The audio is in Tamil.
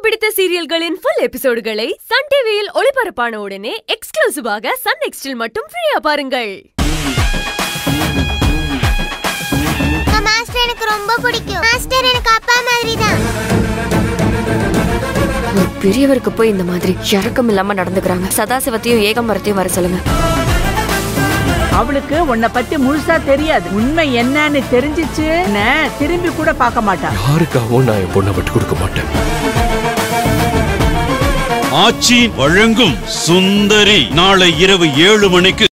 பிடித்த சீரியல்களின் ஃபுல் எபிசோடுகளை சன் டிவியில் ஒளிபரப்பான உடனே எக்ஸ்க்ளூசிவாக சன் நெக்ஸ்டில் மட்டும் ஃப்ரீயா பாருங்கள் மாஸ்டர் எனக்கு ரொம்ப பிடிக்கும் மாஸ்டர் எனக்கு அப்பா மாதிரி தான் ஒரு பெரியவருக்கு போய் இந்த மாதிரி இறக்கம் இல்லாம நடந்துக்கிறாங்க சதாசிவத்தையும் ஏகம்பரத்தையும் வர சொல்லுங்க அவளுக்கு உன்னை பத்தி முழுசா தெரியாது உண்மை என்னன்னு தெரிஞ்சிச்சு திரும்பி கூட பார்க்க மாட்டா யாருக்காகவும் நான் என் பொண்ணை விட்டு கொடுக்க மாட்டேன் ஆச்சி வழங்கும் சுந்தரி நாளை இரவு ஏழு மணிக்கு